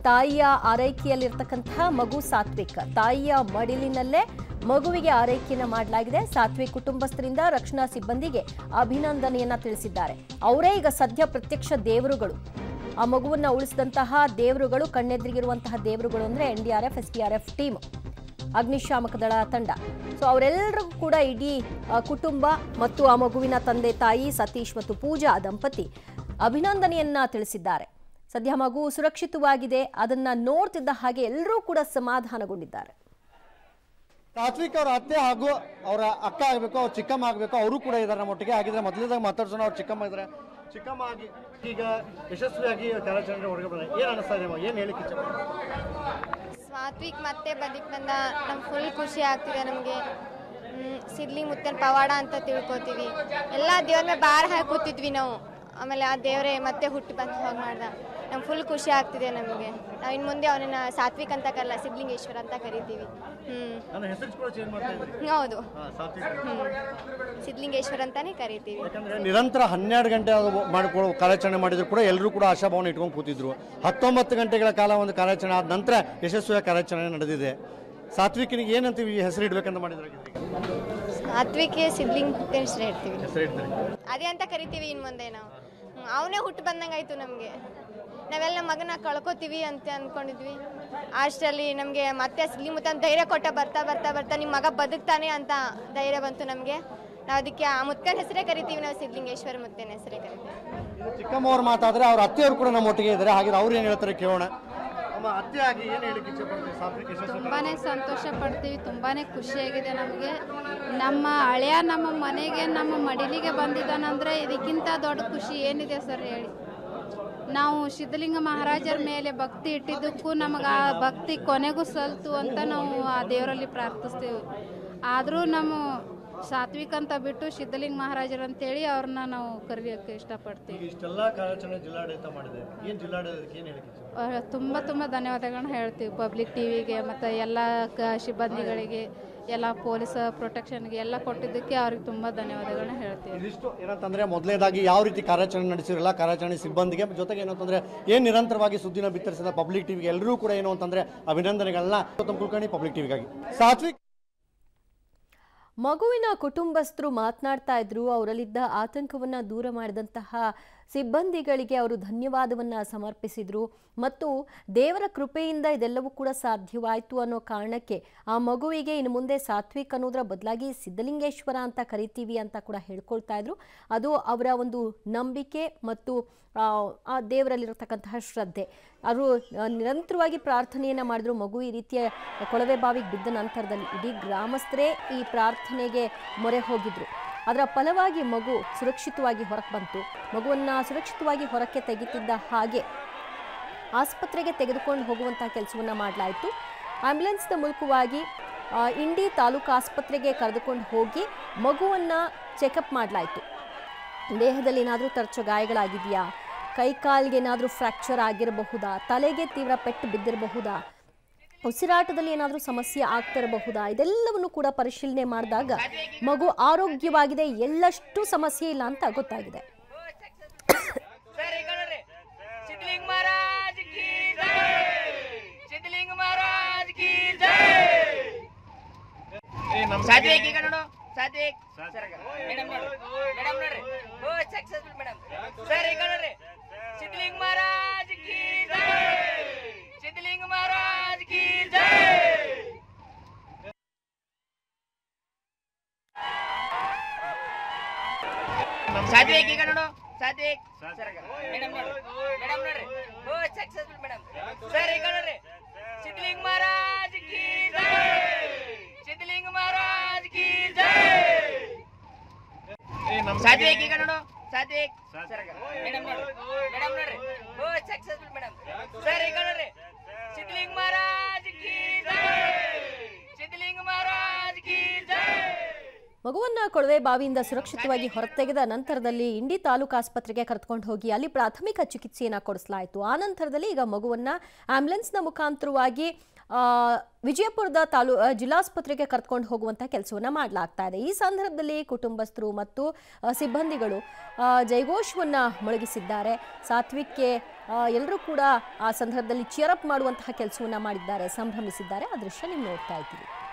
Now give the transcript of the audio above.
ತಾಯಿಯ ಆರೈಕೆಯಲ್ಲಿರ್ತಕ್ಕಂತಹ ಮಗು ಸಾತ್ವಿಕ್ ತಾಯಿಯ ಮಡಿಲಿನಲ್ಲೇ ಮಗುವಿಗೆ ಆರೈಕೆಯನ್ನ ಮಾಡಲಾಗಿದೆ ಸಾತ್ವಿಕ್ ಕುಟುಂಬಸ್ಥರಿಂದ ರಕ್ಷಣಾ ಸಿಬ್ಬಂದಿಗೆ ಅಭಿನಂದನೆಯನ್ನ ತಿಳಿಸಿದ್ದಾರೆ ಅವರೇ ಈಗ ಸದ್ಯ ಪ್ರತ್ಯಕ್ಷ ದೇವರುಗಳು ಆ ಮಗುವನ್ನ ಉಳಿಸಿದಂತಹ ದೇವರುಗಳು ಕಣ್ಣೆದ್ರಿಗಿರುವಂತಹ ದೇವರುಗಳು ಅಂದ್ರೆ N D R F S D R F team ಅಗ್ನಿಶಾಮಕ ದಳ ತಂಡ ಸೊ ಅವರೆಲ್ಲರಿಗೂ ಕೂಡ ಇಡೀ ಆ, ಕುಟುಂಬ ಮತ್ತು ಆ ಮಗುವಿನ ತಂದೆ ತಾಯಿ ಸತೀಶ್ ಮತ್ತು ಪೂಜಾ ದಂಪತಿ ಅಭಿನಂದನೆಯನ್ನ ತಿಳಿಸಿದ್ದಾರೆ ಸದ್ಯ ಮಗು ಸುರಕ್ಷಿತವಾಗಿದೆ ಅದನ್ನ ನೋಡ್ತಿದ್ದ ಹಾಗೆ ಎಲ್ಲರೂ ಕೂಡ ಸಮಾಧಾನಗೊಂಡಿದ್ದಾರೆ ಸಾತ್ವಿಕ್ ಅವ್ರ ಅತ್ತೆ ಹಾಗೂ ಅವರ ಅಕ್ಕ ಆಗಬೇಕು ಅವ್ರ ಚಿಕ್ಕಮ್ಮ ಆಗಬೇಕು ಅವರು ಕೂಡ ಇದ್ದಾರೆ ನಮ್ಮ ಒಟ್ಟಿಗೆ ಹಾಗಿದ್ರೆ ಮೊದಲನೇದಾಗಿ ಮಾತಾಡ್ಸೋಣ ಅವ್ರ ಚಿಕ್ಕಮ್ಮ ಇದ್ದಾರೆ ಚಿಕ್ಕಮ್ಮ ಆಗಿ ಈಗ ಯಶಸ್ವಿಯಾಗಿ ಕಾರ್ಯಾಚರಣೆ ಹೊರಗೆ ಬಂದ್ರೆ ಏನು ಅನಿಸ್ತಾ ಇದೆ ಏನು ಹೇಳಿಕ್ಕೆ ಇಚ್ಛೆ ಸಾತ್ವಿಕ್ ಮತ್ತೆ ಬದಿಕ್ ಬಂದ ನಮ್ಗೆ ಫುಲ್ ಖುಷಿ ಆಗ್ತಿದೆ ನಮಗೆ ಸಿದ್ಲಿ ಮುತ್ತನ್ ಪವಾಡ ಅಂತ ತಿಳ್ಕೊತೀವಿ ಎಲ್ಲ ದೇವ್ರ ಮೇಲೆ ಬಾರ ಹಾಕಿ ಕೂತಿದ್ವಿ ನಾವು ಆಮೇಲೆ ಆ ದೇವರೇ ಮತ್ತೆ ಹುಟ್ಟಿ ಬಂದು ಹೋಗಿ ಮಾಡ್ದ ನಮ್ಗೆ ಫುಲ್ ಖುಷಿ ಆಗ್ತಿದೆ ನಮಗೆ ನಾವು ಇನ್ನು ಮುಂದೆ ಅವನನ್ನ ಸಾತ್ವಿಕ್ ಅಂತ ಕರಲ್ಲ ಸಿದ್ಲಿಂಗೇಶ್ವರ ಅಂತ ಕರಿತೀವಿ ಹ್ಞೂ ನನ್ನ ಹೆಸರು ಕೂಡ ಚೇಂಜ್ ಮಾಡ್ತಾ ಇದ್ರಿ ಹೌದು ಹಾಂ ಸಾತ್ವಿಕ್ ಹ್ಞೂ ಸಿದ್ಲಿಂಗೇಶ್ವರ ಅಂತಾನೆ ಕರಿತೀವಿ ಯಾಕಂದ್ರೆ ನಿರಂತರ ಹನ್ನೆರಡು ಗಂಟೆ ಅದು ಮಾಡಿಕೊಳ್ಳೋ ಕಾರ್ಯಾಚರಣೆ ಮಾಡಿದ್ರು ಕೂಡ ಎಲ್ಲರೂ ಕೂಡ ಆಶಾಭಾವನೆ ಇಟ್ಕೊಂಡು ಕೂತಿದ್ರು ಹತ್ತೊಂಬತ್ತು ಗಂಟೆಗಳ ಕಾಲ ಒಂದು ಕಾರ್ಯಾಚರಣೆ ಆದ ನಂತರ ಯಶಸ್ವಿಯಾಗಿ ಕಾರ್ಯಾಚರಣೆ ನಡೆದಿದೆ ಸಾತ್ವಿಕನಿಗೆ ಏನಂತೀವಿ ಈ ಹೆಸರು ಇಡ್ಬೇಕಂತ ಮಾಡಿದ್ರೆ ಸಾತ್ವಿಕ್ಗೆ ಸಿದ್ಲಿಂಗೇಶ್ವರ ಇರ್ತೀವಿ ಹೆಸರು ಇಡ್ತಾರೆ ಅದೇ ಅಂತ ಕರಿತೀವಿ ಇನ್ನು ಮುಂದೆ ನಾವು ಅವನೇ ಹುಟ್ಟು ಬಂದಂಗಾಯ್ತು ನಮಗೆ ನಾವೆಲ್ಲ ನಮ್ಮ ಮಗನ ಕಳ್ಕೊತೀವಿ ಅಂತ ಅಂದ್ಕೊಂಡಿದ್ವಿ ಅಷ್ಟರಲ್ಲಿ ನಮಗೆ ಮತ್ತೆ ಸಿದ್ಲಿ ಮುತ್ತ ಧೈರ್ಯ ಕೊಟ್ಟ ಬರ್ತಾ ಬರ್ತಾ ಬರ್ತಾ ನಿಮ್ಮ ಮಗ ಬದುಕ್ತಾನೆ ಅಂತ ಧೈರ್ಯ ಬಂತು ನಮಗೆ ನಾವು ಅದಕ್ಕೆ ಆ ಮುತ್ತನ ಹೆಸರೇ ಕರಿತೀವಿ ನಾವು ಸಿದ್ಲಿಂಗೇಶ್ವರ ಮುತ್ತನ ಹೆಸರೇ ಕರಿತೀವಿ ಚಿಕ್ಕಮ್ಮ ಅವ್ರು ಮಾತಾದ್ರೆ ಅವ್ರ ಅತ್ತೆಯವರು ಕೂಡ ನಮ್ಮ ಒಟ್ಟಿಗೆ ಇದ್ದಾರೆ ಹಾಗೆ ಅವ್ರು ಏನು ಹೇಳ್ತಾರೆ ಕೇಳೋಣ ಅಮ್ಮ ಅತ್ತೆ ಆಗಿ ಏನು ಹೇಳಿಕ್ಕೆ ಇಚ್ಛೆ ಪಡ್ತೀವಿ ಸಾತ್ವಿಕ್ ಯಶಸ್ವಿ ತುಂಬಾನೇ ಸಂತೋಷ ಪಡ್ತೀವಿ ತುಂಬಾನೇ ಖುಷಿಯಾಗಿದೆ ನಮಗೆ ನಮ್ಮ ಹಳೆಯ ನಮ್ಮ ಮನೆಗೆ ನಮ್ಮ ಮಡಿಲಿಗೆ ಬಂದಿದ್ದಾನಂದ್ರೆ ಇದಕ್ಕಿಂತ ದೊಡ್ಡ ಖುಷಿ ಏನಿದೆ ಸರ್ ಹೇಳಿ ನಾವು ಸಿದ್ಧಲಿಂಗ ಮಹಾರಾಜರ ಮೇಲೆ ಭಕ್ತಿ ಇಟ್ಟಿದ್ದಕ್ಕೂ ನಮಗೆ ಆ ಭಕ್ತಿ ಕೊನೆಗೂ ಸಲ್ತು ಅಂತ ನಾವು ಆ ದೇವರಲ್ಲಿ ಪ್ರಾರ್ಥಿಸ್ತೇವೆ ಆದರೂ ನಮ್ಮ ಸಾತ್ವಿಕ್ ಅಂತ ಬಿಟ್ಟು ಸಿದ್ಧಲಿಂಗ ಮಹಾರಾಜರು ಅಂತೇಳಿ ಅವ್ರನ್ನ ನಾವು ಕರೆಯೋಕ್ಕೆ ಇಷ್ಟಪಡ್ತೀವಿ ಇಷ್ಟೆಲ್ಲ ಕಾರ್ಯಾಚರಣೆ ಜಿಲ್ಲಾಡಳಿತ ಮಾಡಿದೆ ಏನು ಜಿಲ್ಲಾಡಳಿತಕ್ಕೆ ಏನು ಹೇಳಿಕ್ಕೆ ಇಚ್ಛೆ ಅಹ್, ತುಂಬ ತುಂಬ ಧನ್ಯವಾದಗಳನ್ನ ಹೇಳ್ತೀವಿ ಪಬ್ಲಿಕ್ ಟಿವಿಗೆ ಮತ್ತು ಎಲ್ಲ ಕ ಸಿಬ್ಬಂದಿಗಳಿಗೆ ಎಲ್ಲ ಪೊಲೀಸ್ ಪ್ರೊಟೆಕ್ಷನ್ಗೆ ಎಲ್ಲ ಕೊಟ್ಟಿದ್ದಕ್ಕೆ ಅವ್ರಿಗೆ ತುಂಬ ಧನ್ಯವಾದಗಳನ್ನ ಹೇಳ್ತೀವಿ ಇದಿಷ್ಟು ಏನಂತಂದ್ರೆ ಮೊದಲನೇದಾಗಿ ಯಾವ ರೀತಿ ಕಾರ್ಯಾಚರಣೆ ನಡೆಸಿರಲ್ಲ ಕಾರ್ಯಾಚರಣೆ ಸಿಬ್ಬಂದಿಗೆ ಜೊತೆಗೆ ಏನಂತಂದ್ರೆ ಏನು ನಿರಂತರವಾಗಿ ಸುದ್ದಿನ ಬಿತ್ತರಿಸಿದ ಪಬ್ಲಿಕ್ ಟಿವಿಗೆ ಎಲ್ಲರೂ ಕೂಡ ಏನು ಅಂತಂದ್ರೆ ಅಭಿನಂದನೆಗಳನ್ನ ಗೌತಮ್ ಕುಲಕರ್ಣಿ ಪಬ್ಲಿಕ್ ಟಿವಿಗಾಗಿ ಸಾತ್ವಿಕ್ ಮಗುವಿನ ಕುಟುಂಬಸ್ಥರು ಮಾತನಾಡ್ತಾ ಇದ್ರು ಅವರಲ್ಲಿದ್ದ ಆತಂಕವನ್ನ ದೂರ ಮಾಡಿದಂತಹ ಸಿಬ್ಬಂದಿಗಳಿಗೆ ಅವರು ಧನ್ಯವಾದವನ್ನ ಸಮರ್ಪಿಸಿದ್ರು ಮತ್ತು ದೇವರ ಕೃಪೆಯಿಂದ ಇದೆಲ್ಲವೂ ಕೂಡ ಸಾಧ್ಯವಾಯಿತು ಅನ್ನೋ ಕಾರಣಕ್ಕೆ ಆ ಮಗುವಿಗೆ ಇನ್ನು ಮುಂದೆ ಸಾತ್ವಿಕ್ ಅನ್ನೋದರ ಬದಲಾಗಿ ಸಿದ್ಧಲಿಂಗೇಶ್ವರ ಅಂತ ಕರಿತೀವಿ ಅಂತ ಕೂಡ ಹೇಳ್ಕೊಳ್ತಾ ಇದ್ರು ಅದು ಅವರ ಒಂದು ನಂಬಿಕೆ ಮತ್ತು ಆ, ಆ ದೇವರಲ್ಲಿರತಕ್ಕಂತಹ ಶ್ರದ್ಧೆ ಅವರು ಆ, ನಿರಂತರವಾಗಿ ಪ್ರಾರ್ಥನೆಯನ್ನ ಮಾಡಿದ್ರು ಮಗು ಈ ರೀತಿಯ ಕೊಳವೆ ಬಾವಿಗೆ ಬಿದ್ದ ನಂತರದಲ್ಲಿ ಇಡೀ ಗ್ರಾಮಸ್ಥರೇ ಈ ಪ್ರಾರ್ಥನೆಗೆ ಮೊರೆ ಹೋಗಿದ್ರು ಅದರ ಫಲವಾಗಿ ಮಗು ಸುರಕ್ಷಿತವಾಗಿ ಹೊರಗೆ ಬಂತು ಮಗುವನ್ನ ಸುರಕ್ಷಿತವಾಗಿ ಹೊರಕ್ಕೆ ತೆಗಿತಿದ್ದ ಹಾಗೆ ಆಸ್ಪತ್ರೆಗೆ ತೆಗೆದುಕೊಂಡು ಹೋಗುವಂತಹ ಕೆಲಸವನ್ನ ಮಾಡಲಾಯಿತು ಆಂಬ್ಯುಲೆನ್ಸ್ನ ಮೂಲಕವಾಗಿ ಆ, ಇಂಡಿ ತಾಲೂಕು ಆಸ್ಪತ್ರೆಗೆ ಕರೆದುಕೊಂಡು ಹೋಗಿ ಮಗುವನ್ನ ಚೆಕಪ್ ಮಾಡಲಾಯಿತು ದೇಹದಲ್ಲಿ ಏನಾದರೂ ತರಚು ಗಾಯಗಳಾಗಿದೆಯಾ ಕೈ ಕಾಲಿಗೆ ಏನಾದರೂ ಫ್ರ್ಯಾಕ್ಚರ್ ಆಗಿರಬಹುದಾ ತಲೆಗೆ ತೀವ್ರ ಪೆಟ್ಟು ಬಿದ್ದಿರಬಹುದಾ ಉಸಿರಾಟದಲ್ಲಿ ಏನಾದರೂ ಸಮಸ್ಯೆ ಆಗ್ತಿರಬಹುದಾ ಇದೆಲ್ಲವನ್ನು ಕೂಡ ಪರಿಶೀಲನೆ ಮಾಡಿದಾಗ ಮಗು ಆರೋಗ್ಯವಾಗಿದೆ ಎಳ್ಳಷ್ಟು ಸಮಸ್ಯೆ ಇಲ್ಲ ಅಂತ ಗೊತ್ತಾಗಿದೆ ಸರಿ ಕಣ್ರಿ ಸಿದ್ಧಲಿಂಗ ಮಹಾರಾಜ್ ಕಿ ಜೈ ಸಿದ್ಧಲಿಂಗ ಮಹಾರಾಜ್ ಕಿ ಜೈ ಸಾತ್ವಿಕ್ ಈಗ ನೋಡು ಸಾತ್ವಿಕ್ ಮೇಡಮ್ ನೋಡ್ರಿ ಮೇಡಮ್ ನೋಡ್ರಿ ಓ ಸಕ್ಸಸ್ಫುಲ್ ಮೇಡಮ್ ಸರಿ ಈಗ ನೋಡ್ರಿ ಸಿದ್ಧಲಿಂಗ ಮಹಾರಾಜ್ ಕಿ ಜೈ ಸಿದ್ಧಲಿಂಗ ಮಹಾರಾಜ್ ಕಿ ಜೈ ಸಾತ್ವಿಕ್ ಈಗ ನೋಡು ಸಾತ್ವಿಕ್ ಮೇಡಮ್ ನೋಡ್ರಿ ಮೇಡಮ್ ನೋಡ್ರಿ ಓ ಸಕ್ಸಸ್ಫುಲ್ ಮೇಡಮ್ ಸರಿ ಈಗ ನೋಡ್ರಿ ಸಿದ್ಧಲಿಂಗ ಮಹಾರಾಜ್ ಕಿ ಜೈ ಸಿದ್ಧಲಿಂಗ ಮಹಾರಾಜ್ ಕಿ ಜೈ ಸಾತ್ವಿಕ್ ಈಗ ನೋಡು ಸಾತ್ವಿಕ್ ಮೇಡಮ್ ನೋಡ್ರಿ ಮೇಡಮ್ ನೋಡ್ರಿ ಓ ಸಕ್ಸಸ್ಫುಲ್ ಮೇಡಮ್ ಸರಿ ಈಗ ನೋಡ್ರಿ ಸಿದ್ಧಲಿಂಗ ಮಹಾರಾಜ್ ಕಿ ಜೈ ಸಿದ್ಧಲಿಂಗ ಮಹಾರಾಜ್ ಕಿ ಜೈ ಮಗುವನ್ನ ಕೊಳವೆ ಬಾವಿಯಿಂದ ಸುರಕ್ಷಿತವಾಗಿ ಹೊರತೆಗೆದ ನಂತರದಲ್ಲಿ ಇಂಡಿ ತಾಲೂಕು ಆಸ್ಪತ್ರೆಗೆ ಕರೆದುಕೊಂಡು ಹೋಗಿ ಅಲ್ಲಿ ಪ್ರಾಥಮಿಕ ಚಿಕಿತ್ಸೆಯನ್ನು ಕೊಡಿಸಲಾಯಿತು ಆ ನಂತರದಲ್ಲಿ ಈಗ ಮಗುವನ್ನ ಆಂಬ್ಯುಲೆನ್ಸ್ನ ಮುಖಾಂತರವಾಗಿ ಆ, ವಿಜಯಪುರದ ತಾಲೂ ಆ, ಜಿಲ್ಲಾಸ್ಪತ್ರೆಗೆ ಕರ್ಕೊಂಡು ಹೋಗುವಂಥ ಕೆಲಸವನ್ನು ಮಾಡಲಾಗ್ತಾ ಇದೆ ಈ ಸಂದರ್ಭದಲ್ಲಿ ಕುಟುಂಬಸ್ಥರು ಮತ್ತು ಆ, ಸಿಬ್ಬಂದಿಗಳು ಆ, ಜೈಘೋಷವನ್ನು ಮೊಳಗಿಸಿದ್ದಾರೆ ಸಾತ್ವಿಕ್ಗೆ ಎಲ್ಲರೂ ಕೂಡ ಆ ಸಂದರ್ಭದಲ್ಲಿ ಚಿಯರಪ್ ಮಾಡುವಂತಹ ಕೆಲಸವನ್ನು ಮಾಡಿದ್ದಾರೆ ಸಂಭ್ರಮಿಸಿದ್ದಾರೆ ಆ ದೃಶ್ಯ ನೀವು ನೋಡ್ತಾ ಇದ್ದೀರಿ